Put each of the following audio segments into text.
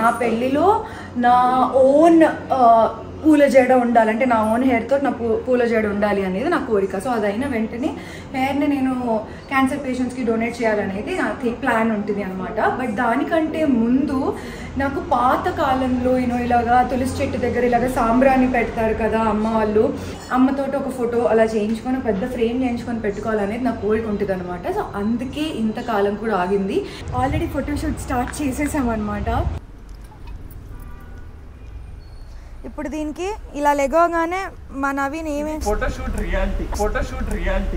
నా పెళ్ళిలో నా ఓన్ పూల జడ ఉండాలి అంటే నా ఓన్ హెయిర్తో నా పూ పూల జడ ఉండాలి అనేది నా కోరిక సో అది అయిన వెంటనే హెయిర్ని నేను క్యాన్సర్ పేషెంట్స్కి డొనేట్ చేయాలనేది నా ప్లాన్ ఉంటుంది అనమాట బట్ దానికంటే ముందు నాకు పాత కాలంలో యూనో ఇలాగా తులసి చెట్టు దగ్గర ఇలాగ సాంబ్రాన్ని పెడతారు కదా అమ్మ వాళ్ళు అమ్మతోటి ఒక ఫోటో అలా చేయించుకొని ఒక పెద్ద ఫ్రేమ్ చేయించుకొని పెట్టుకోవాలనేది నా కోరిక ఉంటుంది అనమాట సో అందుకే ఇంతకాలం కూడా ఆగింది ఆల్రెడీ ఫోటోషూట్ స్టార్ట్ చేసేసామన్నమాట ఇప్పుడు దీనికి ఇలా లెగవగానే మా నవీన్ ఏమే ఫోటోషూట్ రియాలిటీ ఫోటోషూట్ రియాలిటీ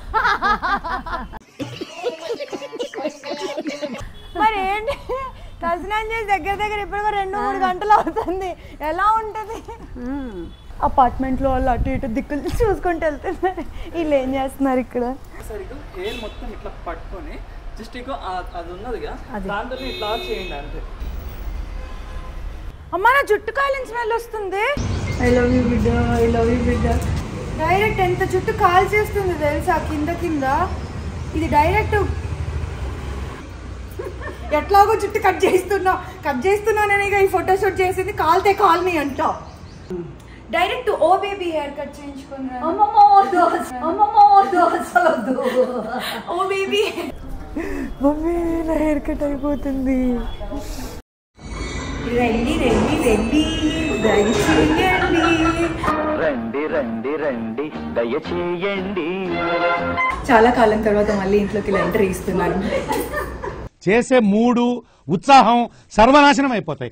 మరి ఏంటి తలస్నానం చేసి దగ్గర దగ్గర ఇప్పుడు రెండు మూడు గంటలు అవుతుంది ఎలా ఉంటుంది అపార్ట్మెంట్ లో వాళ్ళు అటు ఇటు దిక్కులు చూసుకుంటూ వెళ్తున్నారు వీళ్ళు ఏం చేస్తున్నారు ఇక్కడ సరిగ్గా హెయిర్ మొత్తం ఇట్లా పట్టుకొని జస్ట్ ఇక అది ఉన్నదిగా దాంతో ఇట్లా చేయండి అంతే అమ్మా నా జుట్టు కాలిన స్మెల్ వస్తుంది ఐ లవ్ యూ బిడ్డ ఐ లవ్ యూ బిడ్డ డైరెక్ట్ ఎంత జుట్టు కాల్ చేస్తుంది తెలుసా కింద కింద ఇది డైరెక్ట్ ఎట్లాగో జుట్టు కట్ చేస్తున్నా కట్ చేస్తున్నాననే ఈ ఫోటోషూట్ చేసింది కాల్తే కాల్ని అంట direct oh baby hair cut చేయించుకున్నా ఓ బేబీ మమ్మీ నా హెయిర్ కట్ అయిపోతుంది రండి రండి రండి దయచేయండి రండి రండి రండి దయచేయండి చాలా కాలం తర్వాత మళ్ళీ ఇంట్లోకి ఇలా ఎంటర్ ఇస్తున్నాను చేసే మూడు ఉత్సాహం సర్వనాశనం అయిపోతాయి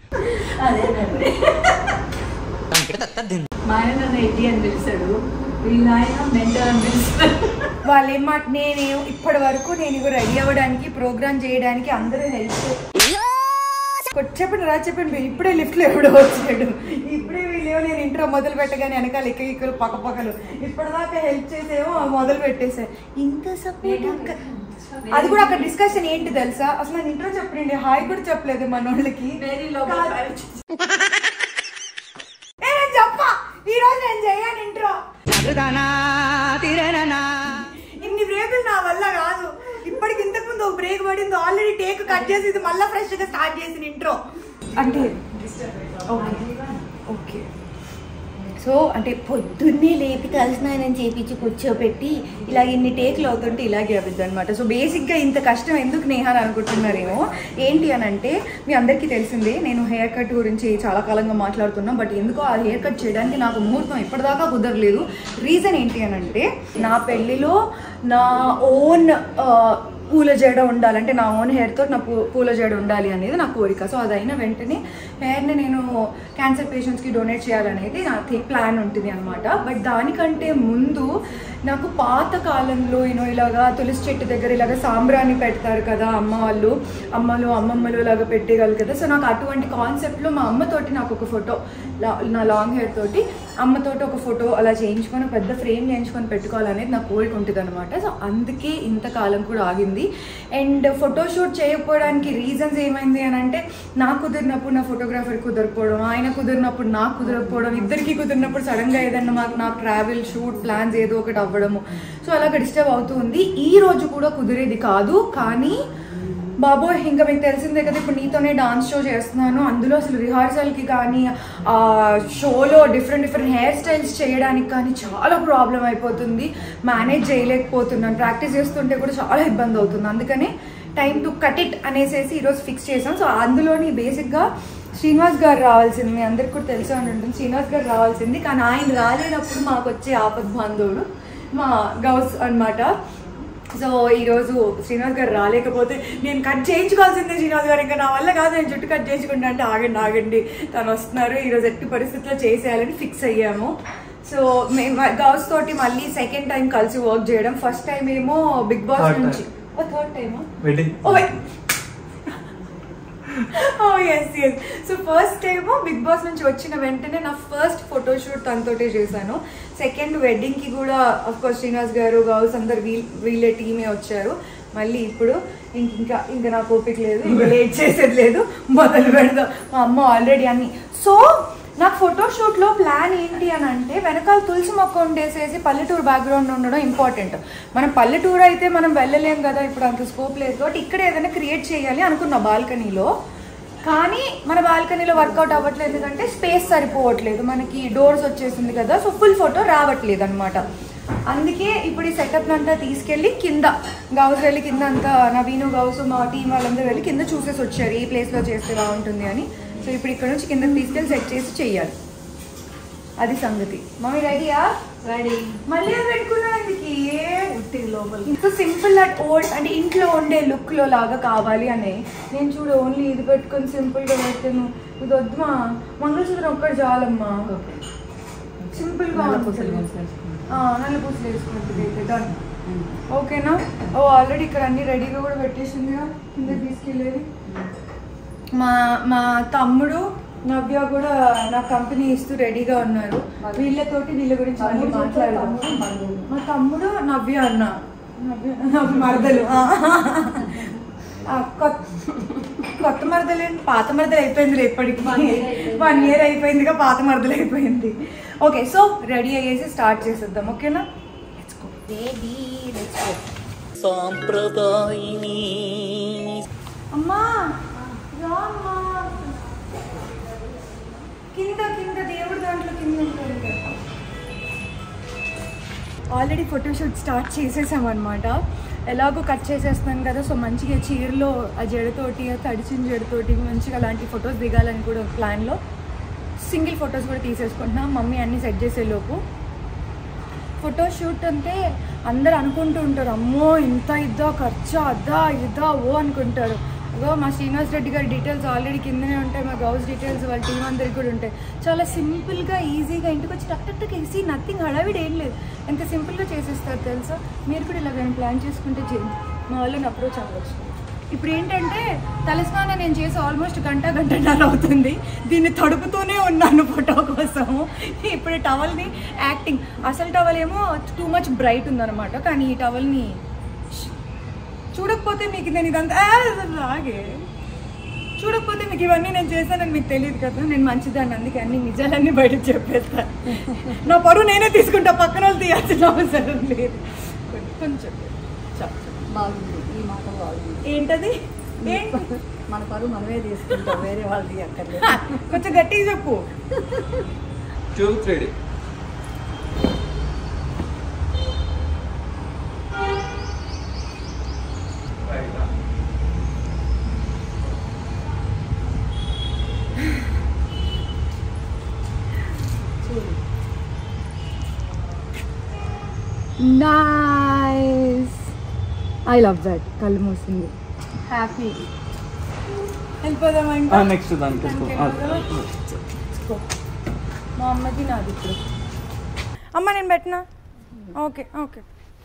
మా ఆయన నన్ను ఎడ్డి అని పిలిచాడు వీళ్ళ ఆయన మెంటర్ అని పిలుస్తాడు వాళ్ళు ఏం మాట నేను ఇప్పటి వరకు నేను ఇగో రెడీ అవ్వడానికి ప్రోగ్రామ్ చేయడానికి అందరూ హెల్ప్ చెప్పండి రా చెప్పండి ఇప్పుడే లిఫ్ట్ లో ఎవడో వచ్చాడు ఇప్పుడే వీళ్ళేమో నేను ఇంట్రో మొదలు పెట్టగానే వెనకాల ఇక్క ఇక్కలు పక్క పక్కలు ఇప్పటిదాకా హెల్ప్ చేసేమో మొదలు పెట్టేశారు ఇంత సపోర్ట్ అది కూడా అక్కడ డిస్కషన్ ఏంటి తెలుసా అసలు నేను ఇంట్రో చెప్పండి హాయ్ కూడా చెప్పలేదు మన వాళ్ళకి వెరీ లోపల ఏ, నేను చెప్పా ఈ రోజు నేను చేయను ఇంట్రో ఇన్ని బ్రేకులు నా వల్ల కాదు ఇప్పటికి ఇంతకు ముందు ఒక బ్రేక్ పడింది ఆల్రెడీ టేక్ కట్ చేసి ఇది మళ్ళీ ఫ్రెష్ గా స్టార్ట్ చేసిన ఇంట్రో అంటే ఓకే ఓకే సో అంటే పొద్దున్నే లేపి తలస్నానం చేపించి కూర్చోపెట్టి ఇలా ఇన్ని టేకులు అవుతుంటే ఇలాగే అవుద్ది అనమాట సో బేసిక్గా ఇంత కష్టం ఎందుకు నేహాని అనుకుంటున్నారేమో ఏంటి అని అంటే మీ అందరికీ తెలిసిందే నేను హెయిర్ కట్ గురించి చాలా కాలంగా మాట్లాడుతున్నా బట్ ఎందుకో ఆ హెయిర్ కట్ చేయడానికి నాకు ముహూర్తం ఇప్పటిదాకా కుదరలేదు రీజన్ ఏంటి అని అంటే నా పెళ్ళిలో నా ఓన్ పూల జడ ఉండాలి అంటే నా ఓన్ హెయిర్తో నా పూ పూల జడ ఉండాలి అనేది నా కోరిక సో అది అయిన వెంటనే హెయిర్ని నేను క్యాన్సర్ పేషెంట్స్కి డొనేట్ చేయాలనేది నా ప్లాన్ ఉంటుంది అనమాట బట్ దానికంటే ముందు నాకు పాత కాలంలో యూనో ఇలాగా తులసి చెట్టు దగ్గర ఇలాగ సాంబ్రాన్ని పెడతారు కదా అమ్మ వాళ్ళు అమ్మలు అమ్మమ్మలు ఇలాగ పెట్టేయగలరు కదా సో నాకు అటువంటి కాన్సెప్ట్లో మా అమ్మతోటి నాకు ఒక ఫోటో నా లాంగ్ హెయిర్ తోటి అమ్మతోటి ఒక ఫోటో అలా చేయించుకొని పెద్ద ఫ్రేమ్ చేయించుకొని పెట్టుకోవాలనేది నా కోరిక ఉంటుంది అనమాట సో అందుకే ఇంతకాలం కూడా ఆగింది అండ్ ఫోటోషూట్ చేయకపోవడానికి రీజన్స్ ఏమైంది అని అంటే నాకు కుదిరినప్పుడు నా ఫోటోగ్రాఫర్ కుదరకపోవడం ఆయన కుదిరినప్పుడు నాకు కుదరకపోవడం ఇద్దరికి కుదిరినప్పుడు సడన్గా ఏదన్నా మాకు నాకు ట్రావెల్ షూట్ ప్లాన్స్ ఏదో ఒకటి అవ్వడము సో అలాగ డిస్టర్బ్ అవుతూ ఉంది ఈ రోజు కూడా కుదిరేది కాదు కానీ బాబోయ్ ఇంకా మీకు తెలిసిందే కదా ఇప్పుడు నీతోనే డాన్స్ షో చేస్తున్నాను అందులో అసలు రిహార్సల్కి కానీ ఆ షోలో డిఫరెంట్ డిఫరెంట్ హెయిర్ స్టైల్స్ చేయడానికి కానీ చాలా ప్రాబ్లం అయిపోతుంది మేనేజ్ చేయలేకపోతున్నాను ప్రాక్టీస్ చేస్తుంటే కూడా చాలా ఇబ్బంది అవుతుంది అందుకని టైం టు కట్ ఇట్ అనేసేసి ఈరోజు ఫిక్స్ చేసాం సో అందులోని బేసిక్గా శ్రీనివాస్ గారు రావాల్సింది మీ అందరికి కూడా తెలిసే ఉండి ఉంటుంది శ్రీనివాస్ గారు రావాల్సింది కానీ ఆయన రాలేనప్పుడు మాకు వచ్చే ఆపద్ బాంధవుడు మా గౌస్ అన్నమాట సో ఈరోజు శ్రీనివాస్ గారు రాలేకపోతే నేను కట్ చేయించుకోవాల్సిందే శ్రీనివాస్ గారు ఇంకా నా వల్ల కాదు నేను జుట్టు కట్ చేసుకుంటా అంటే ఆగండి ఆగండి తను వస్తున్నారు ఈరోజు ఎట్టి పరిస్థితుల్లో చేసేయాలని ఫిక్స్ అయ్యాము సో మేము గౌస్ తోటి మళ్ళీ సెకండ్ టైం కలిసి వర్క్ చేయడం ఫస్ట్ టైం ఏమో బిగ్ బాస్ Third నుంచి ఓ థర్డ్ టైమా wedding oh oh yes yes so first ఏమో బిగ్ బాస్ నుంచి వచ్చిన వెంటనే నా ఫస్ట్ ఫోటోషూట్ తనతోటే చేశాను సెకండ్ వెడ్డింగ్ కి కూడా అఫ్ కోర్స్ శ్రీనివాస్ గారు గౌస్ అందరు వీల్ వీళ్ళే టీమే వచ్చారు మళ్ళీ ఇప్పుడు ఇంక ఇంకా ఇంకా నాకు ఓపిక లేదు ఇంకా లేట్ చేసేది లేదు మొదలు పెడదాం మా అమ్మ ఆల్రెడీ అన్ని సో నాకు ఫోటోషూట్ లో ప్లాన్ ఏంటి అని అంటే వెనకాల తులసి మొక్క ఉండేసేసి పల్లెటూరు బ్యాక్గ్రౌండ్ ఉండడం ఇంపార్టెంట్ మనం పల్లెటూరు అయితే మనం వెళ్ళలేం కదా ఇప్పుడు అంత స్కోప్ లేదు కాబట్టి ఇక్కడ ఏదైనా క్రియేట్ చేయాలి అనుకున్నా బాల్కనీలో కానీ మన బాల్కనీలో వర్కౌట్ అవ్వట్లేదు ఎందుకంటే స్పేస్ సరిపోవట్లేదు మనకి డోర్స్ వచ్చేసింది కదా సో ఫుల్ ఫోటో రావట్లేదు అనమాట అందుకే ఇప్పుడు ఈ సెటప్ అంతా తీసుకెళ్ళి కింద గౌస్ వెళ్ళి కింద అంతా నవీను గౌస్ మా టీం వాళ్ళందరూ వెళ్ళి కింద చూసేసి వచ్చారు ఏ ప్లేస్లో చేస్తే బాగుంటుంది అని సో ఇప్పుడు ఇక్కడ నుంచి కిందకి తీసుకెళ్ళి సెట్ చేసి చెయ్యాలి అది సంగతి మమ్మీ రెడీయా రెడీ మళ్ళీ అది పెట్టుకున్నాను అందుకే ఉట్టి లోపల ఇంత సింపుల్ అట్ ఓల్డ్ అంటే ఇంట్లో ఉండే లుక్ లో లాగా కావాలి అని నేను చూడు ఓన్లీ ఇది పెట్టుకొని సింపుల్ గా పెట్టాను ఇది వద్దుమా మంగళసూత్రం ఒక్కటి చాలమ్మా సింపుల్ గా ఉంటుంది. ఆ, నల్ల పూసలు వేసుకుంటుంది అయితే డన్ ఓకేనా ఓ ఆల్రెడీ ఇక్కడ అన్ని రెడీగా కూడా పెట్టేసిందిగా కింద తీసుకెళ్ళేది మా మా తమ్ముడు నవ్య కూడా నా కంపెనీ ఇస్తూ రెడీగా ఉన్నారు వీళ్ళతోటి వీళ్ళ గురించి మళ్ళీ మాట్లాడదాం మా తమ్ముడు నవ్య అన్న నవ్య నవ్య మరదలు ఆ. ఆ, కొత్త కొత్త మరదలు ఏంటి? పాత మరదలు అయిపోయింది ఇప్పటికి వన్ ఇయర్ అయిపోయిందిగా పాత మరదలు అయిపోయింది ఓకే సో రెడీ అయ్యేసి స్టార్ట్ చేసేద్దాం ఓకేనా let's go ready let's go సాంప్రదాయిని అమ్మా రా అమ్మా కింద కింద దేవుడి దాంట్లో కింద ఉంటుంది కదా. ఆల్రెడీ ఫోటోషూట్ స్టార్ట్ చేసేసామన్నమాట ఎలాగో కట్ చేసేస్తున్నాను కదా సో మంచిగా చీరలో ఆ జడతోటి ఆ తడిచిన జడతోటి మంచిగా అలాంటి ఫొటోస్ దిగాలని కూడా ప్లాన్లో సింగిల్ ఫొటోస్ కూడా తీసేసుకుంటున్నాం మమ్మీ అన్నీ సెట్ చేసేలోపు ఫోటో షూట్ అంటే అందరు అనుకుంటూ ఉంటారు అమ్మో ఇంత ఇద్దా ఖర్చా అద్దా ఇద్దా ఓ అనుకుంటారు అదో మా శ్రీనివాస్ రెడ్డి గారి డీటెయిల్స్ ఆల్రెడీ కిందనే ఉంటాయి మా గౌస్ డీటెయిల్స్ వాళ్ళ టీం అందరికి కూడా ఉంటాయి చాలా సింపుల్గా ఈజీగా ఇంటికి వచ్చి టక్ టక్ టక్ వేసి నథింగ్ హడావిడి ఏం లేదు ఎంత సింపుల్గా చేసేస్తారు తెలుసా మీరు కూడా ఇలా నేను ప్లాన్ చేసుకుంటే చేయండి మా వాళ్ళని అప్రోచ్ అవ్వచ్చు ఇప్పుడు ఏంటంటే తలస్నానం నేను చేసి ఆల్మోస్ట్ గంట గంటన్నర అవుతుంది దీన్ని తడుపుతూనే ఉన్నాను ఫోటో కోసం ఇప్పుడు టవల్ని యాక్టింగ్ అసలు టవల్ ఏమో టూ మచ్ బ్రైట్ ఉందన్నమాట కానీ ఈ టవల్ని చూడకపోతే మీకు నేను ఇదంతా ఆ, లాగే చూడకపోతే మీకు ఇవన్నీ నేను చేశానని మీకు తెలియదు కదా నేను మంచిదాన్ని అందుకే అన్ని నిజాలన్నీ బయటకు చెప్పేస్తాను నా పరువు నేనే తీసుకుంటా పక్కన వాళ్ళు తీయాల్సిన అవసరం లేదు కొంచెం చాలు. బాగుంది ఈ మాట బాగుంది ఏంటది ఏంటి మన పరువు మనమే తీసుకుంటాం వేరే వాళ్ళది అక్కర్లేదు కొంచెం గట్టిగా చెప్పు two three nice I love that కళ్ళు మూసింది హ్యాపీ వెళ్ళిపోదామా ఇంకా నెక్స్ట్ దానికి మా అమ్మది నాది ఇప్పుడు అమ్మ నేను పెట్టినా ఓకే ఓకే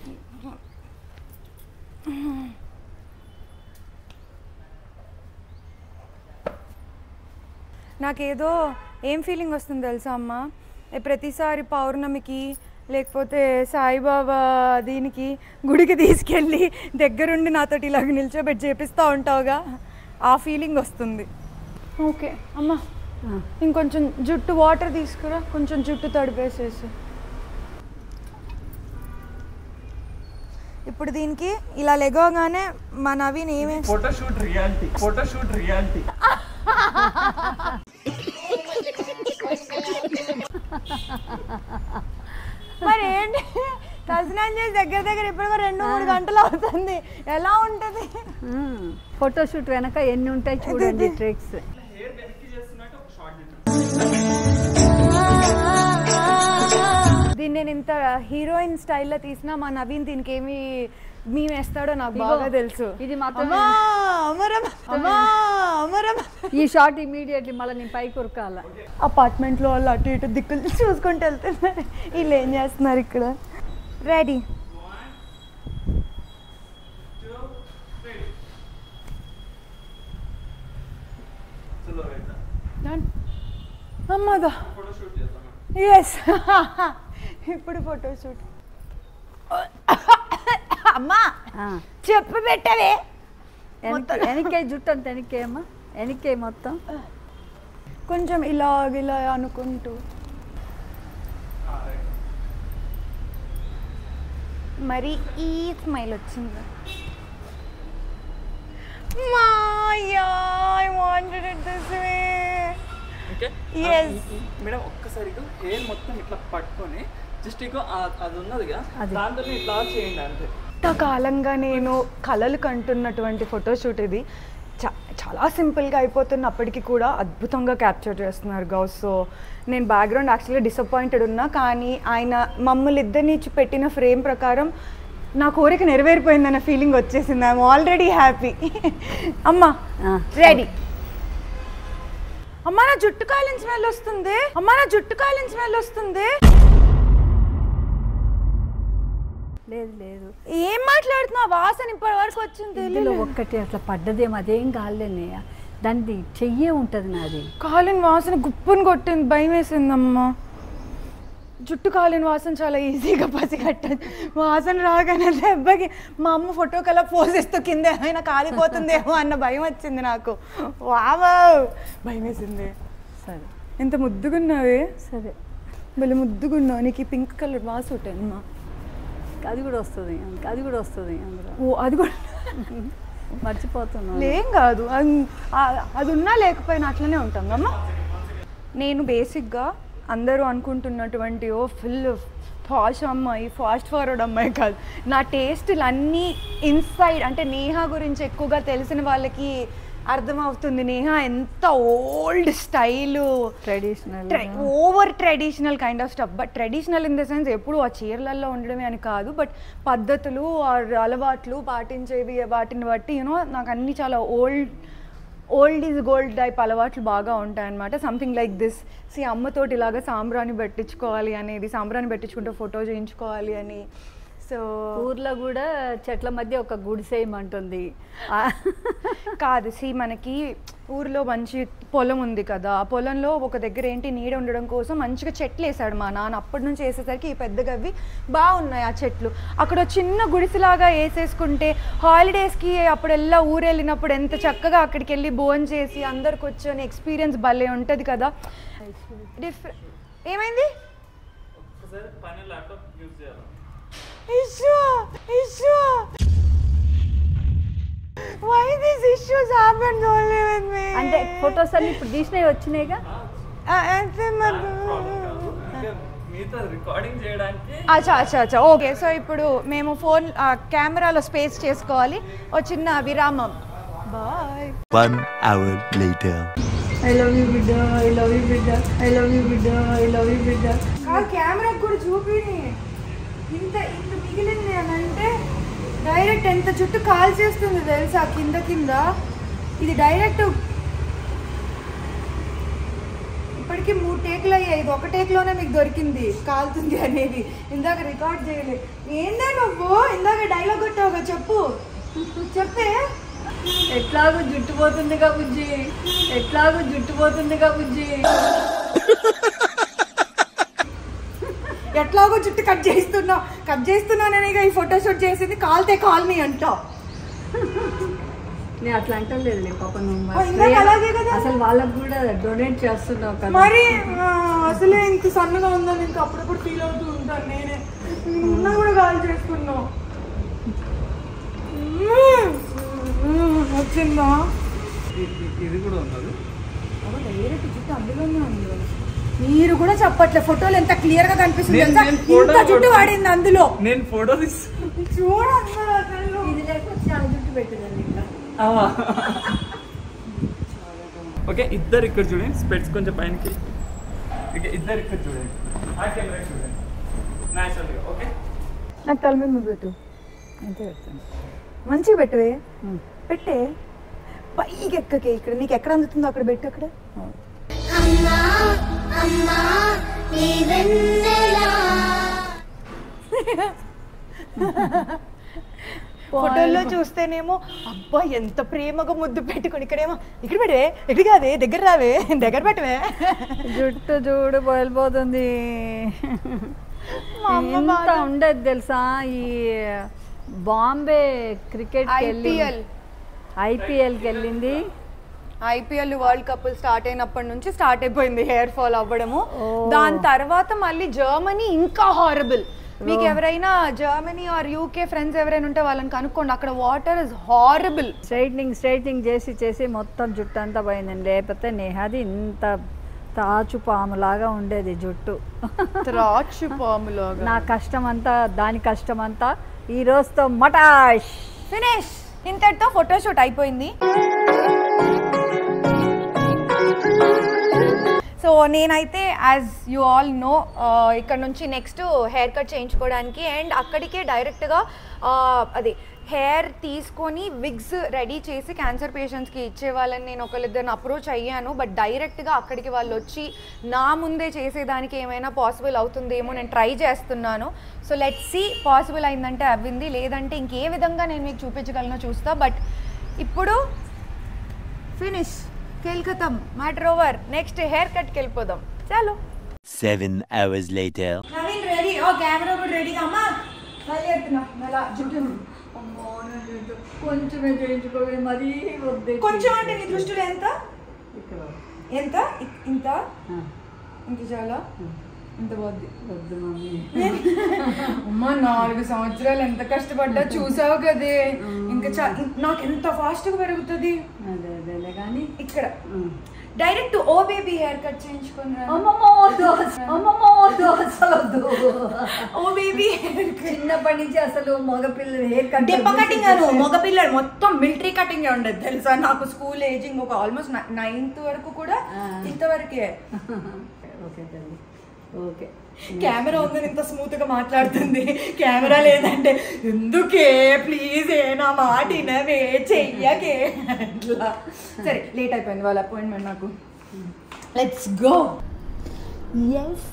నాకేదో ఏం ఫీలింగ్ వస్తుంది తెలుసా అమ్మ ఏ ప్రతిసారి పౌర్ణమికి లేకపోతే సాయిబాబా దీనికి గుడికి తీసుకెళ్ళి దగ్గరుండి నాతోటి ఇలాగ నిల్చోబెట్టి చేపిస్తూ ఉంటావుగా ఆ ఫీలింగ్ వస్తుంది ఓకే అమ్మ ఇంకొంచెం జుట్టు వాటర్ తీసుకురా కొంచెం జుట్టు తడిపేసేసి ఇప్పుడు దీనికి ఇలా లెగవగానే మా నవీన్ ఏమే ఫోటోషూట్ రియాలిటీ ఫోటోషూట్ రియాలిటీ మరి ఏంటి తలస్నానం చేసి దగ్గర దగ్గర ఇప్పుడు రెండు మూడు గంటలు అవుతుంది ఎలా ఉంటుంది ఫోటోషూట్ వెనక ఎన్ని ఉంటాయి చూడండి ట్రిక్స్ హెయిర్ వెనక్కి చేస్తున్నట్టు ఒక షార్ట్ దీన్ని నేను ఇంత హీరోయిన్ స్టైల్లో తీసినా మా నవీన్ దీనికి ఏమి మేము వేస్తాడో నాకు ఇగో, బాగా తెలుసు ఇది మాత్రమే. అమ్మా, అమరం, అమ్మా, అమరం. ఈ షార్ట్ ఇమీడియట్లీ మళ్ళీ నేను పైకి ఉరకాల అపార్ట్మెంట్లో వాళ్ళు అటు ఇటు దిక్కులు చూసుకుంటూ వెళ్తున్నారు వీళ్ళు ఏం చేస్తున్నారు ఇక్కడ రెడీ చలో వెళ్దాం అమ్మదా ఫోటోషూట్ చేద్దాం ఎస్ ఇప్పుడు ఫోటోషూట్ అమ్మా చెప్పు పెట్టవే వెనకే జుట్టు అంత వెనకే అమ్మా వెనకే మొత్తం కొంచెం ఇలాగ ఇలా అనుకుంటూ మరి ఈ స్మైల్ వచ్చింది మా అయ్యా I wanted it this way okay Yes. Madam ఒక్కసారి హెయిర్ మొత్తం ఇట్లా పట్టుకొని జస్ట్ ఇగో ఆ- అది ఉన్నదిగా దాంతో ఇట్లా చేయండి అంతే కాలంగా నేను కలలు కంటున్నటువంటి ఫోటోషూట్ ఇది చా- చాలా సింపుల్గా అయిపోతున్నప్పటికీ కూడా అద్భుతంగా క్యాప్చర్ చేస్తున్నారు గౌస్ సో నేను బ్యాక్గ్రౌండ్ యాక్చువల్గా డిసప్పాయింటెడ్ ఉన్నా కానీ ఆయన మమ్మల్ని ఇద్దరిని ఇచ్చి పెట్టిన ఫ్రేమ్ ప్రకారం నా కోరిక నెరవేరిపోయిందన్న ఫీలింగ్ వచ్చేసింది ఐఎమ్ ఆల్రెడీ హ్యాపీ అమ్మా రెడీ అమ్మా నా జుట్టు కాలిన స్మెల్ వస్తుంది అమ్మా నా జుట్టు కాలిన స్మెల్ వస్తుంది లేదు లేదు ఏం మాట్లాడుతున్నావు వాసన ఇప్పటి వరకు వచ్చింది ఇందులో ఒక్కటి అట్లా పడ్డదేమో అదేం కాలేనయ్య దాన్ని చెయ్యే ఉంటుంది నాది కాలిన వాసన గుప్పుని కొట్టింది భయం వేసిందమ్మా జుట్టు కాలిన వాసన చాలా ఈజీగా పసిగట్టదు వాసన రాగానే దెబ్బకి మా అమ్మ ఫోటో కల్లా పోసేస్తూ కింద ఏమైనా కాలిపోతుందేమో అన్న భయం వచ్చింది నాకు వావా భయం వేసింది సరే ఎంత ముద్దుగున్నావే సరే భలే ముద్దుగున్నావు నీకు ఈ పింక్ కలర్ బాగా సూట్ అమ్మా అది కూడా వస్తుంది అది కూడా వస్తుంది అందులో ఓ అది కూడా మర్చిపోతున్నాను లేం కాదు అన్- ఆ- అది ఉన్నా లేకపోయినా అట్లనే ఉంటాం అమ్మా నేను బేసిక్గా అందరూ అనుకుంటున్నటువంటి ఓ ఫుల్ ఫాస్ట్ అమ్మాయి ఫాస్ట్ ఫార్వర్డ్ అమ్మాయి కాదు నా టేస్టులు అన్నీ ఇన్సైడ్ అంటే నేహా గురించి ఎక్కువగా తెలిసిన వాళ్ళకి అర్థమవుతుంది నేహా ఎంత old style traditional over traditional kind of stuff but traditional in the sense ఎప్పుడు ఆ చీరలలో ఉండడమే అని కాదు బట్ పద్ధతులు ఆ అలవాట్లు పాటించేవి వాటిని బట్టి యూనో నాకు అన్ని చాలా old old is gold type అలవాట్లు బాగా ఉంటాయన్నమాట సంథింగ్ లైక్ దిస్ సి అమ్మతోటి ఇలాగా సాంబ్రాన్ని పెట్టించుకోవాలి అనేది సాంబ్రాన్ని పెట్టించుకుంటే ఫోటో చేయించుకోవాలి అని సో ఊర్లో కూడా చెట్ల మధ్య ఒక గుడిసేయమంటుంది ఆ, కాదు సి మనకి ఊర్లో మంచి పొలం ఉంది కదా ఆ పొలంలో ఒక దగ్గర ఏంటి నీడ ఉండడం కోసం మంచిగా చెట్లు వేసాడు మా నాన్న అప్పటి నుంచి వేసేసరికి ఈ పెద్ద గవ్వి బాగున్నాయి ఆ చెట్లు అక్కడ ఒక చిన్న గుడిసెలాగా వేసేసుకుంటే హాలిడేస్కి అప్పుడెల్లా ఊరు వెళ్ళినప్పుడు ఎంత చక్కగా అక్కడికి వెళ్ళి భోజనం చేసి అందరికి వచ్చి ఎక్స్పీరియన్స్ భలే ఉంటుంది కదా డిఫరెంట్ ఏమైంది ఒక్కసారి పైన ల్యాప్టాప్ యూజ్ చేయాలి issue issue why this issues happen only with me అంటే ఫొటోస్ అన్ని ఇప్పుడు తీసినవి వచ్చినాయిగా అంటే మరి ఇంకా మీతో రికార్డింగ్ చేయడానికి అచ్చా అచ్చా అచ్చా ఓకే సో ఇప్పుడు మేము ఫోన్ కెమెరాలో స్పేస్ చేసుకోవాలి ఓ చిన్న విరామం bye One hour later. I love you బిడ్డ ఐ లవ్ యూ బిడ్డ ఐ లవ్ యూ బిడ్డ ఐ లవ్ యూ బిడ్డ కాదు కెమెరాకి కూడా చూపిని ఇంత ఇంత మిగిలింది అని అంటే డైరెక్ట్ ఎంత చుట్టూ కాల్ చేస్తుంది తెలుసా కింద కింద ఇది డైరెక్ట్ ఇప్పటికీ మూడు టేకులు అయ్యాయి ఇది ఒక టేక్లోనే మీకు దొరికింది కాలుతుంది అనేది ఇందాక రికార్డ్ చేయలేదు ఏందే నువ్వు ఇందాక డైలాగ్ కొట్టావుగా చెప్పు చెప్పే ఎట్లాగో జుట్టు పోతుందిగా బుజ్జి ఎట్లాగో జుట్టు పోతుందిగా బుజ్జి ఎట్లాగో జుట్టు కట్ చేస్తున్నావు కట్ చేస్తున్నాననే ఈ ఫోటోషూట్ చేసింది కాల్తే కాల్ని అంటావు నేను అట్లా అంటలేదు పాప నువ్వు ఆ, ఇందాక అలాగే కదా. అసలు వాళ్ళకు కూడా డొనేట్ చేస్తున్నావు కదా మరి ఆ, అసలే ఇంత సన్నగా ఉందని ఇంకా అప్పుడప్పుడు ఫీల్ అవుతూ ఉంటాను నేనే నిన్న కూడా కాల్ చేసుకున్నావు మ్మ్. మ్మ్. వచ్చిందా ఇది కూడా ఉన్నది డైరెక్ట్ జుట్టు అందులోనే ఉంది మీరు కూడా చెప్పట్లే ఫోటోలు ఎంత క్లియర్ గా కనిపిస్తుంది నేను- తెలుసా? నేను photo ఇంత జుట్టు కొడుతున్నా. వాడింది అందులో నేను ఫోటో తీసి చూడండి అసలు ఇది లేకపోతే చాలా జుట్టు పెట్టిందండి ఇంకా ఓకే ఇద్దరు ఇక్కడ చూడండి స్పెట్స్ కొంచెం పైనకి ఓకే ఇద్దరు ఇక్కడ చూడండి ఆ కెమెరా చూడండి న్యాచురల్గా ఓకే నాకు తల మీద నువ్వు పెట్టు అంతే పెడతాను మంచిగా పెట్టవే పెట్టే పైకి ఎక్కకే ఇక్కడ నీకు ఎక్కడ అందుతుందో అక్కడ పెట్టు అక్కడ అమ్మా అమ్మా నీ వెన్నెలా ఫోటోల్లో చూస్తేనేమో అబ్బా ఎంత ప్రేమగా ముద్దు పెట్టుకుని ఇక్కడేమో ఇక్కడ పెట్టవే ఇక్కడ కాదే దగ్గర రావే దగ్గర పెట్టవే జుట్టు చూడు బయలుపోతుంది మా అమ్మ ఎంత బాగా- ఉండేది తెలుసా ఈ బాంబే క్రికెట్ ఐపీఎల్ ఐపీఎల్కి వెళ్ళింది ఐపీఎల్ వరల్డ్ కప్ స్టార్ట్ అయినప్పటి నుంచి స్టార్ట్ అయిపోయింది హెయిర్ ఫాల్ అవ్వడము దాని తర్వాత మళ్ళీ జర్మనీ ఇంకా హారబుల్ మీకు ఎవరైనా జర్మనీ ఆర్ యూకే ఫ్రెండ్స్ ఎవరైనా ఉంటే వాళ్ళని కనుక్కోండి అక్కడ water is horrible straightening straightening చేసి చేసి మొత్తం జుట్టు అంతా పోయిందండి లేకపోతే నేహది ఇంత తాచు పాములాగా ఉండేది జుట్టు త్రాచు పాములాగా నా కష్టం అంతా దాని కష్టం అంతా ఈ రోజుతో మటాష్ ఫినిష్ ఇంతటితో ఫోటోషూట్ అయిపోయింది సో నేనైతే యాజ్ యూ ఆల్ నో ఇక్కడ నుంచి నెక్స్ట్ హెయిర్ కట్ చేయించుకోవడానికి అండ్ అక్కడికే డైరెక్ట్గా అది హెయిర్ తీసుకొని విగ్స్ రెడీ చేసి క్యాన్సర్ పేషెంట్స్కి ఇచ్చేవాళ్ళని నేను ఒకళ్ళిద్దరిని అప్రోచ్ అయ్యాను బట్ డైరెక్ట్గా అక్కడికి వాళ్ళు వచ్చి నా ముందే చేసేదానికి ఏమైనా పాసిబుల్ అవుతుందేమో నేను ట్రై చేస్తున్నాను సో లెట్ సి పాసిబుల్ అయిందంటే అవ్వింది లేదంటే ఇంకే విధంగా నేను మీకు చూపించగలను చూస్తా బట్ ఇప్పుడు ఫినిష్ కేల్కతాం మ్యాటర్ ఓవర్ నెక్స్ట్ హెయిర్ కట్కి వెళ్ళిపోదాం చాలు Seven hours later. Naveen ready oh camera కూడా రెడీగా అమ్మా బయలుదేరుతున్నా అలా జుట్టు అమ్మో నా జుట్టు కొంచెమే చేయించుకోవే మరీ వద్దు కొంచెం అంటే నీ దృష్టిలో ఎంత ఇక్కడ ఎంత ఇ- ఇంత ఇంత చాలా ఇంత పోద్ది వద్దు మమ్మీ అమ్మా నాలుగు సంవత్సరాలు ఎంత కష్టపడ్డా చూసావు కదే ఇంకా చా- ఇం- నాకు ఎంత ఫాస్ట్ గా పెరుగుతుంది అదే అదేలే కానీ ఇక్కడ direct oh baby hair cut చేయించుకున్నా అమ్మమ్మ వద్దు అమ్మమ్మ వద్దు అసలు వద్దు ఓ బేబీ చిన్నప్పటి నుంచి అసలు మగపిల్లలు హెయిర్ కట్ డిప్ప కటింగ్ అను మగపిల్లడు మొత్తం మిలిటరీ కటింగ్ ఉండేది తెలుసా నాకు స్కూల్ ఏజింగ్ ఒక ఆల్మోస్ట్ నైన్త్ వరకు కూడా ఇంతవరకే ఓకే తల్లి ఓకే కెమెరా ఉందని ఇంత స్మూత్ గా మాట్లాడుతుంది కెమెరా లేదంటే ఎందుకే ప్లీజ్ ఏ నా మాట వినవే చెయ్యకే అట్లా సరే లేట్ అయిపోయింది వాళ్ళ అపాయింట్మెంట్ నాకు లెట్స్ గో ఎస్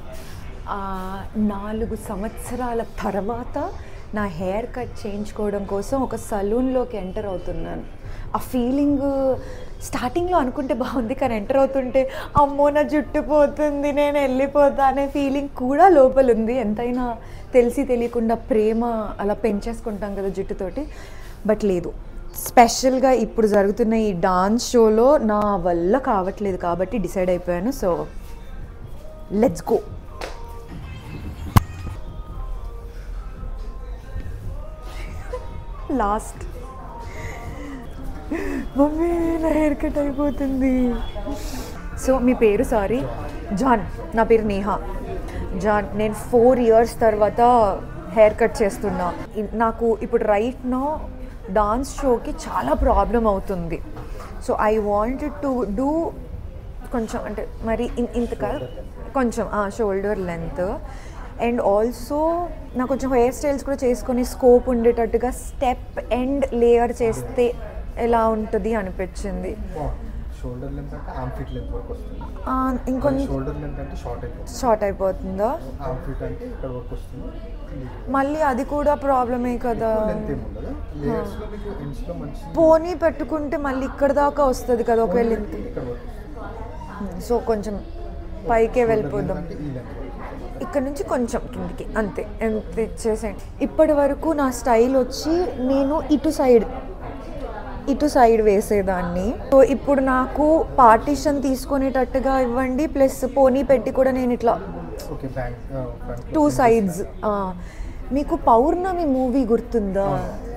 నాలుగు సంవత్సరాల తర్వాత నా హెయిర్ కట్ చేయించుకోవడం కోసం ఒక సలూన్లోకి ఎంటర్ అవుతున్నాను ఆ ఫీలింగ్ స్టార్టింగ్లో అనుకుంటే బాగుంది కానీ ఎంటర్ అవుతుంటే అమ్మో నా జుట్టు పోతుంది నేను వెళ్ళిపోతా అనే ఫీలింగ్ కూడా లోపల ఉంది ఎంతైనా తెలిసి తెలియకుండా ప్రేమ అలా పెంచేసుకుంటాం కదా జుట్టుతోటి బట్ లేదు స్పెషల్గా ఇప్పుడు జరుగుతున్న ఈ డాన్స్ షోలో నా వల్ల కావట్లేదు కాబట్టి డిసైడ్ అయిపోయాను so let's go last mummy నా హెయిర్ కట్ అయిపోతుంది సో మీ పేరు సారీ జాన్ నా పేరు నేహా జాన్ నేను ఫోర్ ఇయర్స్ తర్వాత హెయిర్ కట్ చేస్తున్నా ఇ- నాకు ఇప్పుడు రైట్ నో డాన్స్ షోకి చాలా ప్రాబ్లం అవుతుంది so I wanted to do కొంచెం అంటే మరి ఇన్- ఇంత కాదు కొంచెం షోల్డర్ లెంత్ అండ్ ఆల్సో నాకు కొంచెం హెయిర్ స్టైల్స్ కూడా చేసుకొని స్కోప్ ఉండేటట్టుగా స్టెప్ అండ్ లేయర్ చేస్తే ఎలా ఉంటుంది అనిపించింది షోల్డర్ లెంత్ అంటే ఆర్మ్ ఫిట్ లెంత్ వరకు వస్తుంది ఆ, ఇంకొన్ని షోల్డర్ లెంత్ అంటే షార్ట్ అయిపోతుంది షార్ట్ అయిపోతుందా ఆర్మ్ ఫిట్ అంటే ఇక్కడ వరకు వస్తుంది మళ్ళీ అది కూడా ప్రాబ్లమే కదా లెంత్ ఏమి ఉండదు లేయర్స్ లో మీకు ఎండ్స్ లో మంచి పోనీ పెట్టుకుంటే మళ్ళీ ఇక్కడ దాకా వస్తుంది కదా ఒకవేళ ఇంత ఇక్కడ వరకు వస్తుంది సో కొంచెం పైకే వెళ్ళిపోదాం అంటే ఈ లెంత్ వరకు ఇక్కడ నుంచి కొంచెం కిందికి అంతే ఎంత ఇచ్చేసేయండి ఇప్పటి వరకు నా స్టైల్ వచ్చి నేను ఇటు సైడ్ ఇటు సైడ్ వేసేదాన్ని సో ఇప్పుడు నాకు పార్టీషన్ తీసుకునేటట్టుగా ఇవ్వండి ప్లస్ పోనీ పెట్టి కూడా నేను ఇట్లా okay bank front two sides మీకు పౌర్ణమి మూవీ గుర్తుందా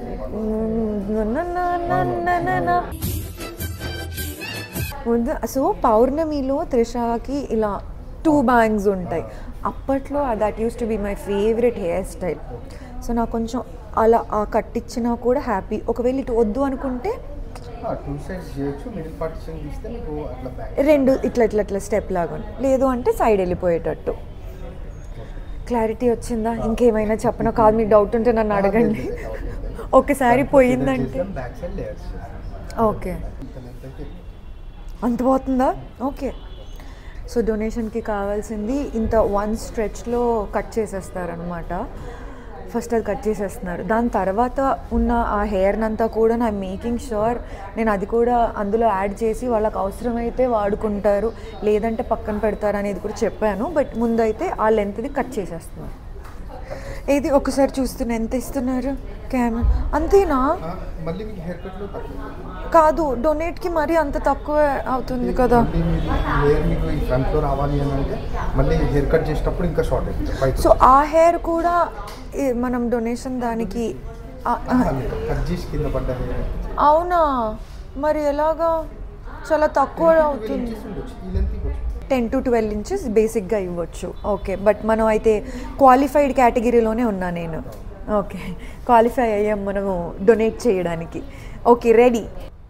ముందు సో పౌర్ణమిలో త్రిషాకి ఇలా టూ బ్యాంగ్స్ ఉంటాయి అప్పట్లో that used to be my favourite hair style so నాకు కొంచెం అలా ఆ కట్టించినా కూడా హ్యాపీ ఒకవేళ ఇటు వద్దు అనుకుంటే టూ సైడ్స్ చేయొచ్చు మిడిల్ పార్టిషన్ తీస్తే మీకు అట్లా బ్యాంక్ రెండు ఇట్లా ఇట్లా ఇట్లా స్టెప్ లాగా లేదు అంటే సైడ్ వెళ్ళిపోయేటట్టు క్లారిటీ వచ్చిందా ఇంకేమైనా చెప్పనో కాదు మీకు డౌట్ ఉంటే నన్ను అడగండి ఒకసారి పోయిందంటే బ్యాక్ సైడ్ లేయర్స్ ఓకే ఇంత లెంత్ అయితే అంత పోతుందా ఓకే సో డొనేషన్కి కావాల్సింది ఇంత వన్ స్ట్రెచ్లో కట్ చేసేస్తారనమాట ఫస్ట్ అది కట్ చేసేస్తున్నారు దాని తర్వాత ఉన్న ఆ హెయిర్ని అంతా కూడా నా మేకింగ్ షూర్ నేను అది కూడా అందులో యాడ్ చేసి వాళ్ళకి అవసరమైతే వాడుకుంటారు లేదంటే పక్కన పెడతారు అనేది కూడా చెప్పాను బట్ ముందైతే ఆ లెంత్ది కట్ చేసేస్తున్నారు ఏది ఒకసారి చూస్తున్నా ఎంత ఇస్తున్నారు కెమెరా అంతేనా ఆ, మళ్ళీ మీకు హెయిర్ కట్లో తక్కువ కాదు డొనేట్కి మరీ అంత తక్కువ అవుతుంది కదా మళ్ళీ మీరు హెయిర్ మీకు ఈ ఫ్రంట్లో రావాలి అని అంటే మళ్ళీ హెయిర్ కట్ చేసేటప్పుడు ఇంకా షార్ట్ అవుతుంది పైకి సో ఆ హెయిర్ కూడా ఈ మనం డొనేషన్ దానికి ఆ- ఆ, కట్ చేసి కింద పడ్డ హెయిర్ అవునా మరి ఎలాగా చాలా తక్కువ అవుతుంది ఉండొచ్చు ఈ లెంత్ ఇవ్వచ్చు టెన్ టు ట్వెల్వ్ ఇంచెస్ బేసిక్గా ఇవ్వచ్చు ఓకే బట్ మనం అయితే క్వాలిఫైడ్ కేటగిరీలోనే ఉన్నా నేను ఓకే క్వాలిఫై అయ్యాం మనము డొనేట్ చేయడానికి okay ready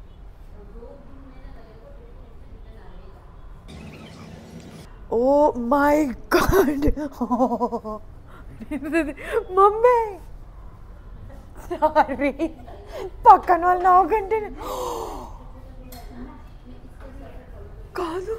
oh my god mummy sorry పక్కన వాళ్ళు నవ్వకంటే కాదు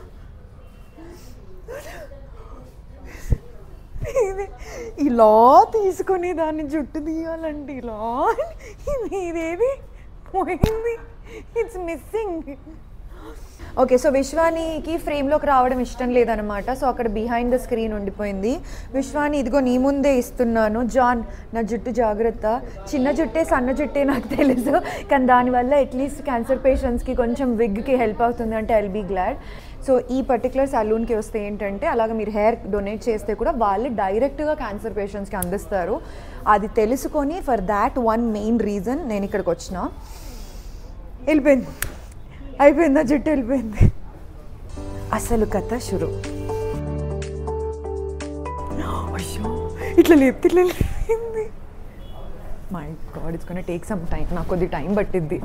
ఇది ఇలా తీసుకొని దాన్ని జుట్టు తీయాలంటే ఇలా ఇది ఇదేది పోయింది ఇట్స్ మిస్సింగ్ ఓకే సో విశ్వానికి ఫ్రేమ్లోకి రావడం ఇష్టం లేదనమాట సో అక్కడ బిహైండ్ ద స్క్రీన్ ఉండిపోయింది విశ్వాని ఇదిగో నీ ముందే ఇస్తున్నాను జాన్ నా జుట్టు జాగ్రత్త చిన్న జుట్టే సన్న జుట్టే నాకు తెలుసు కానీ దానివల్ల అట్లీస్ట్ క్యాన్సర్ పేషెంట్స్కి కొంచెం విగ్కి హెల్ప్ అవుతుంది అంటే ఐల్ బీ గ్లాడ్ సో ఈ పర్టికులర్ సలూన్కి వస్తే ఏంటంటే అలాగ మీరు హెయిర్ డొనేట్ చేస్తే కూడా వాళ్ళు డైరెక్ట్గా క్యాన్సర్ పేషెంట్స్కి అందిస్తారు అది తెలుసుకొని for that one main reason నేను ఇక్కడికి వచ్చిన వెళ్ళిపోయింది అయిపోయింది నా జుట్టు వెళ్ళిపోయింది అసలు కథ షురు అయ్యో ఇట్లా లేపితే ఇట్లా లేపింది my god it's gonna take some time నాకు కొద్ది టైం పట్టిద్ది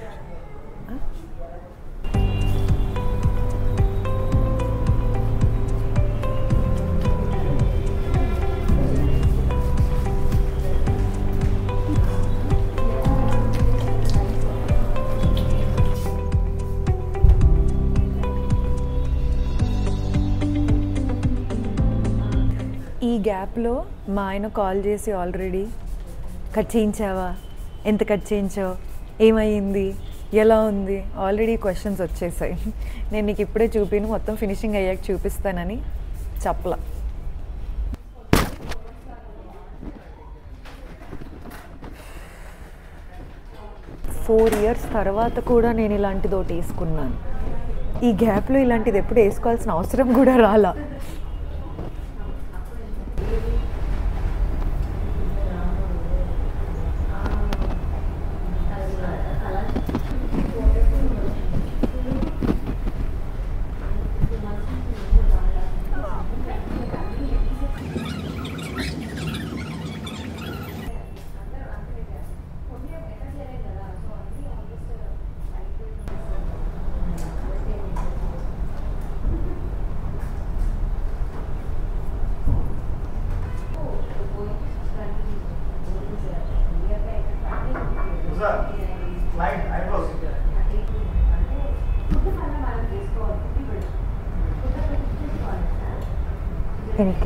ఈ గ్యాప్లో మా ఆయన కాల్ చేసి ఆల్రెడీ కట్ చేయించావా ఎంత కట్ చేయించావు ఏమైంది ఎలా ఉంది ఆల్రెడీ క్వశ్చన్స్ వచ్చేసాయి నేను నీకు ఇప్పుడే చూపిను మొత్తం ఫినిషింగ్ అయ్యాక చూపిస్తానని చెప్పలా ఫోర్ ఇయర్స్ తర్వాత కూడా నేను ఇలాంటిది ఒకటి వేసుకున్నాను ఈ గ్యాప్లో ఇలాంటిది ఎప్పుడు వేసుకోవాల్సిన అవసరం కూడా రాలా వెనక్కి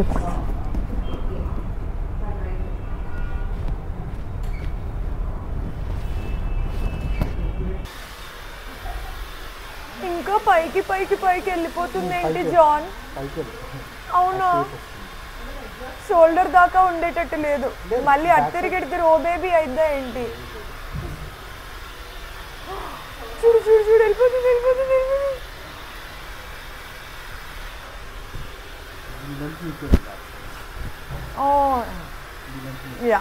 ఇంకా పైకి పైకి పైకి వెళ్ళిపోతుంది ఏంటి జాన్ పైకి వెళ్ళు. అవునా షోల్డర్ దాకా ఉండేటట్టు లేదు మళ్ళీ అత్తిరిగిడితే ఓ బేబీ అయిద్దా ఏంటి చూడు చూడు చూడు వెళ్ళిపోతుంది వెళ్ళిపోతుంది వెళ్ళిపోతుంది oh yeah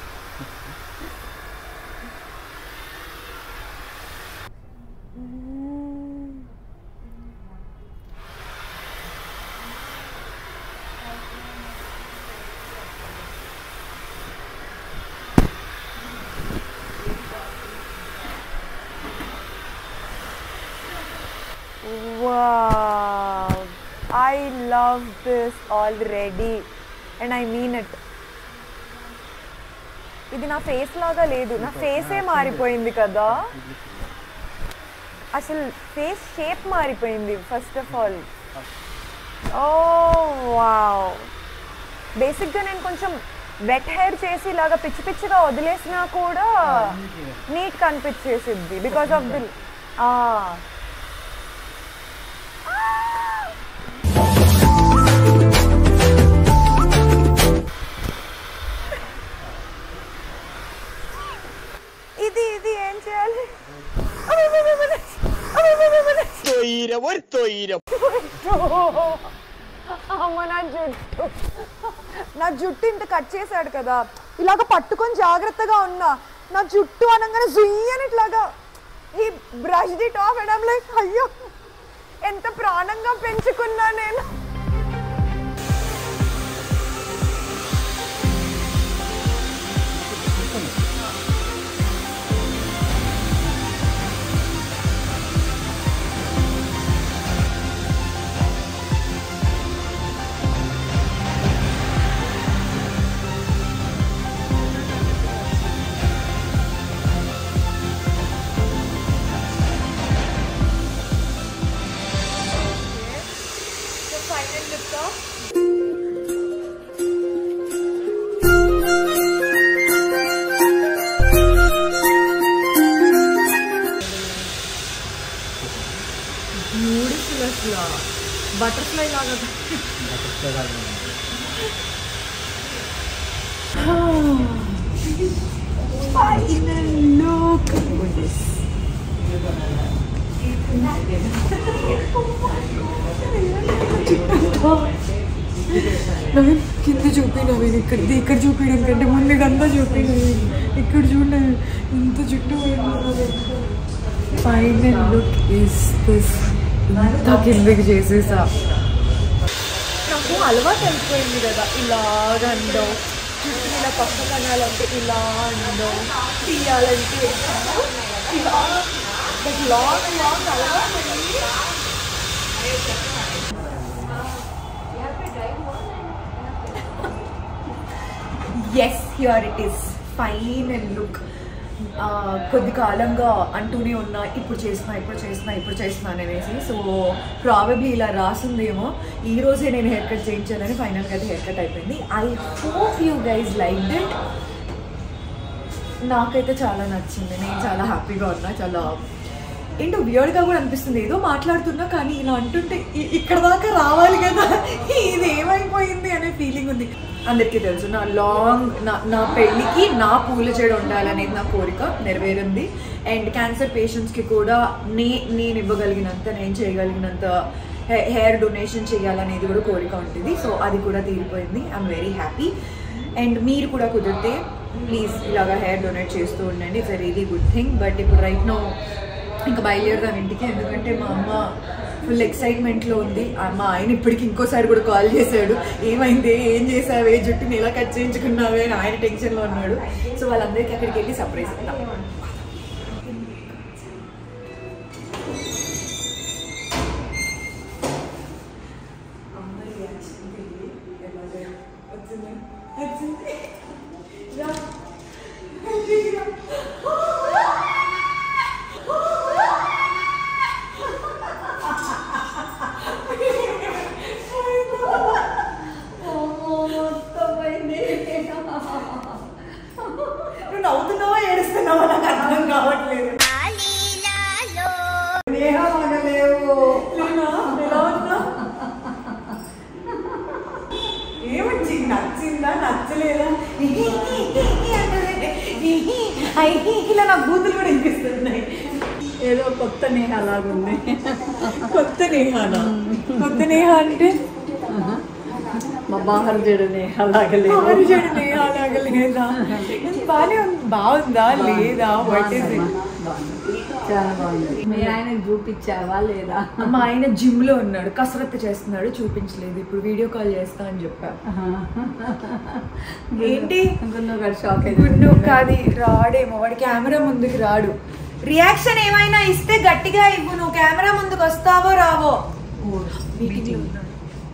Wow. I love this already. And I mean it. ఇది నా ఫేస్ లాగా లేదు నా ఫేసే మారిపోయింది కదా అసలు ఫేస్ షేప్ మారిపోయింది first of all oh wow బేసిక్గా నేను కొంచెం వెట్ హెయిర్ చేసి ఇలాగా పిచ్చి పిచ్చిగా వదిలేసినా కూడా నీట్ కనిపించేసిద్ది బికాస్ ఆఫ్ ది అమ్మ నా జుట్టు నా జుట్టు ఇంత కట్ చేశాడు కదా ఇలాగ పట్టుకొని జాగ్రత్తగా ఉన్నా నా జుట్టు అనగానే జుయ్యని ఇట్లాగా ఈ brush the top and like అయ్యో ఎంత ప్రాణంగా పెంచుకున్నా నేను బ్యూటిఫుల్ అసలు బటర్ఫ్లై లాగా look at this. నవీన్ కింద చూపి నవీన్ ఇక్కడ ఇది ఇక్కడ చూపించడం కంటే ముందు ఇదంతా చూపి నవీన్ ఇక్కడ చూడండి ఇంత జుట్టు ఫైనల్ లుక్ ఇస్ దిస్ ఇంత కిందకి చేసేసా నాకు అలవాటు అయిపోయింది కదా ఇలాగ అండం జుట్టు ఇలా పక్క కనాలంటే ఇలా అండం తీయాలంటే ఇలా లాంగ్ లాంగ్ అలవాటు అయింది. Yes here it is fine and look కొద్ది కాలంగా అంటూనే ఉన్నా ఇప్పుడు చేస్తున్నా ఇప్పుడు చేస్తున్నా ఇప్పుడు చేస్తున్నాను అనేసి సో ప్రాబబ్లీ ఇలా రాసిందేమో ఈ రోజే నేను హెయిర్ కట్ చేయించాలని ఫైనల్గా అయితే హెయిర్ కట్ అయిపోయింది I hope you guys like it నాకైతే చాలా నచ్చింది నేను చాలా హ్యాపీగా ఉన్నా చాలా ఏంటో వియర్డ్గా కూడా అనిపిస్తుంది ఏదో మాట్లాడుతున్నా కానీ ఇలా అంటుంటే ఇ- ఇక్కడ దాకా రావాలి కదా ఇది ఏమైపోయింది అనే ఫీలింగ్ ఉంది అందరికీ తెలుసు నా లాంగ్ నా నా పెళ్ళికి నా పూల చెడు ఉండాలనేది నా కోరిక నెరవేరింది అండ్ క్యాన్సర్ పేషెంట్స్కి కూడా నే నేను ఇవ్వగలిగినంత నేను చేయగలిగినంత హెయిర్ డొనేషన్ చేయాలనేది కూడా కోరిక ఉంటుంది సో అది కూడా తీరిపోయింది ఐఎమ్ వెరీ హ్యాపీ అండ్ మీరు కూడా కుదిరితే ప్లీజ్ ఇలాగా హెయిర్ డొనేట్ చేస్తూ ఉండండి it's a really good thing but ఇప్పుడు రైట్ నో ఇంకా బయలుదేరదాం ఇంటికి ఎందుకంటే మా అమ్మ ఫుల్ ఎక్సైట్మెంట్లో ఉంది ఆ మా ఆయన ఇప్పటికి ఇంకోసారి కూడా కాల్ చేశాడు ఏమైంది ఏం చేసావే జుట్టుని ఎలా కట్ చేయించుకున్నావే అని ఆయన టెన్షన్లో ఉన్నాడు సో వాళ్ళందరికీ అక్కడికి వెళ్ళి సర్ప్రైజ్ ఇద్దాం నువ్వు నవ్వుతున్నావా ఏడుస్తున్నావా నాకు అర్థం కావట్లేదు నేహ మనలేవు నేనా? ఎలా ఉన్నా ఏమొచ్చి నచ్చిందా నచ్చలేదా ఇలా నా బూతులు కూడా వినిపిస్తున్నాయి ఏదో కొత్త నేహ అలాగుంది కొత్త నేహానా కొత్త నేహ అంటే మా బాహర్ జడు నేహ అలాగే లేదు ఆరుజడు నేహ లాగా లేదా బాగానే ఉంది బాగుందా లేదా వాట్ ఈస్ ఇట్ చాలా బాగుంది మీ ఆయనకు చూపించావా లేదా మా ఆయన జిమ్ లో ఉన్నాడు కసరత్తు చేస్తున్నాడు చూపించలేదు ఇప్పుడు వీడియో కాల్ చేస్తా అని చెప్పా ఏంటి గున్ను గారు షాక్ గుండు కాదు రాడేమో వాడు కెమెరా ముందుకు రాడు రియాక్షన్ ఏమైనా ఇస్తే గట్టిగా ఇవ్వు నువ్వు కెమెరా ముందుకు వస్తావో రావో మీటింగ్ లో ఉన్నాడు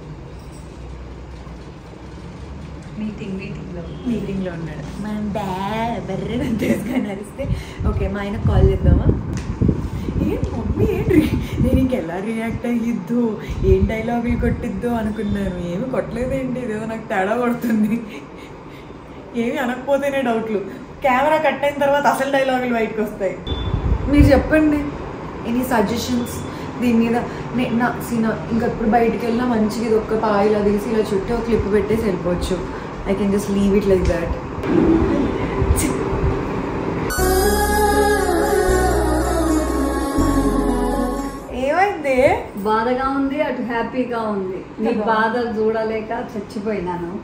మీటింగ్ మీటింగ్ లో మీటింగ్ లో ఉన్నాడు మనం బ్యా బర్రె తీసుకొని అరిస్తే ఓకే మా ఆయన కాల్ చేద్దామా ఏంటి మమ్మీ ఏంటి నేను ఇంకెలా రియాక్ట్ అయ్యిద్దు ఏం డైలాగులు కొట్టిద్దు అనుకున్నాను ఏమి కొట్టలేదేంటి ఇదేదో నాకు తేడా కొడుతుంది ఏమి అనకపోతేనే డౌట్లు కెమెరా కట్ అయిన తర్వాత అసలు డైలాగులు బయటకు వస్తాయి మీరు చెప్పండి ఎనీ సజెషన్స్ దీని మీద నే- నా సీనా ఇంకా ఇప్పుడు బయటికి వెళ్ళినా మంచిగా ఇది ఒక్క పాయిలా తీసి ఇలా చుట్టూ ఒక క్లిప్ పెట్టేసి వెళ్ళిపోవచ్చు I can just leave it like that ఏమైంది బాధగా ఉంది అటు హ్యాపీగా ఉంది నీ బాధ చూడలేక చచ్చిపోయినాను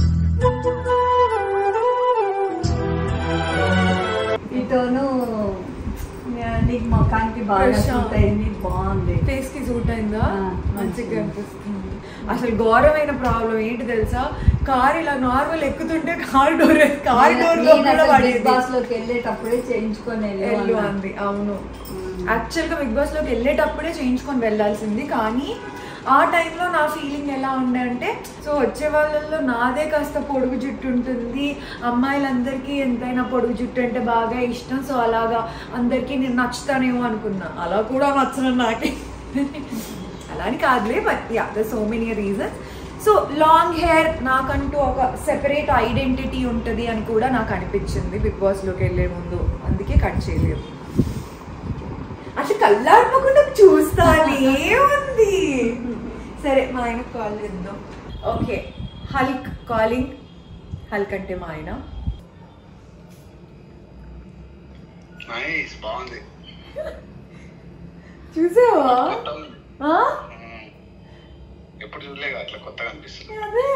ఇటోను నీకు మొఖానికి బాగా Fresh ఆ. సూట్ అయింది బాగుంది ఫేస్ కి సూట్ అయిందా ఆ, మంచిగా అనిపిస్తుంది అసలు ఘోరమైన ప్రాబ్లం ఏంటి తెలుసా కార్ ఇలా నార్మల్ ఎక్కుతుంటే కార్ డోర్ కార్ డోర్ లో కూడా బిగ్ పడేది బాస్ లోకి వెళ్ళేటప్పుడే చేయించుకొని వెళ్ళు వెళ్ళు అన్నా. అంది అవును యాక్చువల్ గా బిగ్ బాస్ లోకి వెళ్ళేటప్పుడే చేయించుకొని వెళ్ళాల్సింది కానీ ఆ టైంలో నా ఫీలింగ్ ఎలా ఉండే అంటే సో వచ్చే వాళ్ళల్లో నాదే కాస్త పొడుగు జుట్టు ఉంటుంది అమ్మాయిలందరికీ ఎంతైనా పొడుగు జుట్టు అంటే బాగా ఇష్టం సో అలాగా అందరికీ నేను నచ్చుతానేమో అనుకున్నా అలా కూడా నచ్చను నాకే అలా అని కాదులే but yeah the so many reasons so long hair నాకంటూ ఒక సెపరేట్ ఐడెంటిటీ ఉంటుంది అని కూడా నాకు అనిపించింది బిగ్ బాస్లోకి వెళ్ళే ముందు అందుకే కట్ చేయలేదు అసలు కళ్ళాడకుండా చూస్తానే ఉంది సరే మా ఆయన కాల్ చేద్దాం ఓకే హల్క్ కాలింగ్ హల్క్ అంటే మా ఆయన నైస్ బాగుంది చూసావా ఆ? ఎప్పుడు చూడలేదు అట్లా కొత్తగా అనిపిస్తుంది అదే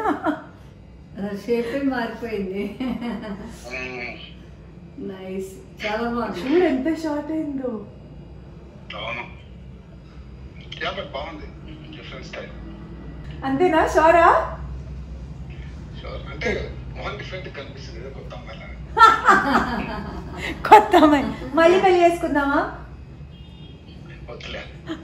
షేపే మారిపోయింది మ్మ్. నైస్ చాలా బాగుంది చూడు ఎంత షార్ట్ అయిందో అవును యా బట్ బాగుంది డిఫరెంట్ స్టైల్ అంతేనా షోరా షూర్ అంటే మొహన్ డిఫరెంట్ కనిపిస్తుంది ఏదో కొత్త అమ్మాయి లాగా. కొత్త అమ్మాయి మళ్ళీ పెళ్లి చేసుకుందామా వద్దులే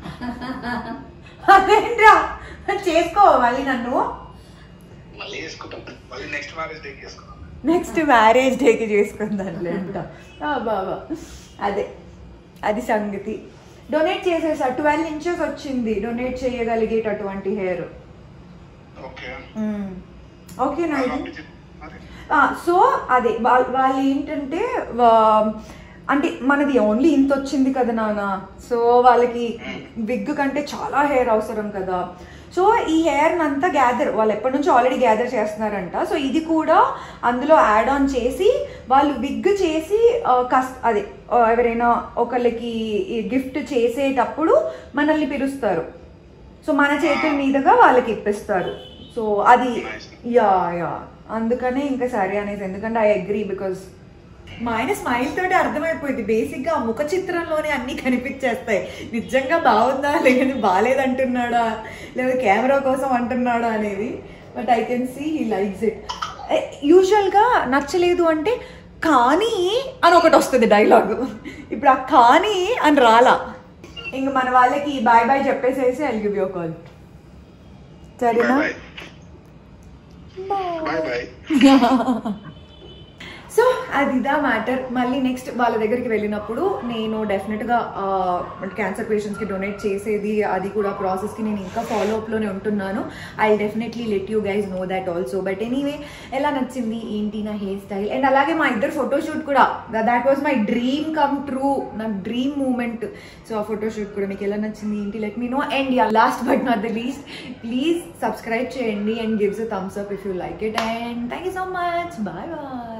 అదేంట్రా చేసుకో మళ్ళీ నన్ను మళ్ళీ చేసుకుంటాం మళ్ళీ నెక్స్ట్ మ్యారేజ్ డేకి చేసుకుందాం నెక్స్ట్ మ్యారేజ్ డేకి చేసుకుందాంలే అంట ఆ బాబా అదే అది సంగతి డొనేట్ చేసేసా ట్వెల్వ్ ఇంచెస్ వచ్చింది డొనేట్ చేయగలిగేటటువంటి హెయిర్ ఓకే ఓకేనా ఇది పంపించి మరి సో అదే వాళ్ళ- వాళ్ళు ఏంటంటే వా- అంటే మనది ఓన్లీ ఇంత వచ్చింది కదా నాన్న సో వాళ్ళకి విగ్ కంటే చాలా హెయిర్ అవసరం కదా సో ఈ హెయిర్ అంతా గ్యాదర్ వాళ్ళు ఎప్పటి నుంచో ఆల్రెడీ గ్యాదర్ చేస్తున్నారంట సో ఇది కూడా అందులో యాడ్ ఆన్ చేసి వాళ్ళు విగ్ చేసి ఆ, కస్ అదే ఆ, ఎవరైనా ఒకళ్ళకి గిఫ్ట్ చేసేటప్పుడు మనల్ని పిలుస్తారు సో మన చేతుల మీదుగా వాళ్ళకి ఇప్పిస్తారు సో అది యా యా అందుకనే ఇంకా సరే అనేసి ఎందుకంటే ఐ అగ్రీ బికాస్ మా ఆయన స్మైల్ తోటి అర్థమైపోయింది బేసిక్ గా ముఖ చిత్రంలోనే అన్ని కనిపించేస్తాయి నిజంగా బాగుందా లేదంటే బాగాలేదంటున్నాడా లేదా కెమెరా కోసం అంటున్నాడా అనేది but I can see he likes it యూజువల్గా నచ్చలేదు అంటే కానీ అని ఒకటి వస్తుంది డైలాగ్ ఇప్పుడు ఆ కానీ అని రాలా ఇంక మన వాళ్ళకి బాయ్ బాయ్ చెప్పేసేసి ఐ గివ్ యూ కాల్ సరేనా బాయ్ బాయ్ సో అది ఇదా మ్యాటర్ మళ్ళీ నెక్స్ట్ వాళ్ళ దగ్గరికి వెళ్ళినప్పుడు నేను డెఫినెట్గా క్యాన్సర్ పేషెంట్స్కి డొనేట్ చేసేది అది కూడా ప్రాసెస్కి నేను ఇంకా ఫాలో అప్లోనే ఉంటున్నాను I definitely let you guys know that also but anyway ఎలా నచ్చింది ఏంటి నా హెయిర్ స్టైల్ అండ్ అలాగే మా ఇద్దరు ఫోటోషూట్ కూడా that was my dream come true నా డ్రీమ్ మూమెంట్ సో ఆ ఫోటోషూట్ కూడా మీకు ఎలా నచ్చింది ఏంటి let me know and yeah last but not the least please subscribe చేయండి and gives a thumbs up if you like it and thank you so much bye bye